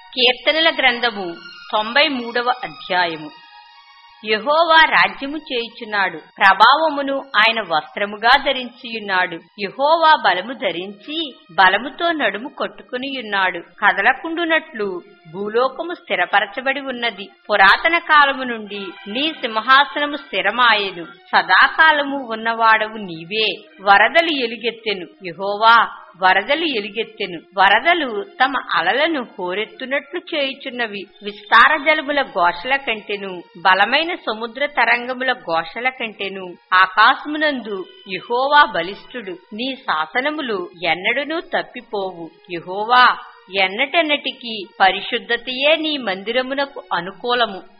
కీర్తనల గ్రంథము తొంభై మూడవ అధ్యాయము యహోవా రాజ్యము చేయుచున్నాడు ప్రభావమును ఆయన వస్త్రముగా ధరించియున్నాడు యహోవా బలము ధరించి బలముతో నడుము కొట్టుకునియున్నాడు కదలకుండునట్లు భూలోకము స్థిరపరచబడి ఉన్నది పురాతన కాలము నుండి నీ సింహాసనము స్థిరమాయెను సదాకాలము ఉన్నవాడవు నీవే వరదలు ఎలుగెత్తెను యహోవా వరదలు ఎలుగెత్తెను వరదలు తమ అలలను హోరెత్తునట్లు చేయుచున్నవి విస్తార జలముల ఘోషల కంటెను బలమైన సముద్ర తరంగముల ఘోషల కంటెను ఆకాశమునందు యహోవా బలిష్ఠుడు నీ శాసనములు ఎన్నడునూ తప్పిపోవు యహోవా ఎన్నటెన్నటికి పరిశుద్ధతయే నీ మందిరమునకు అనుకూలము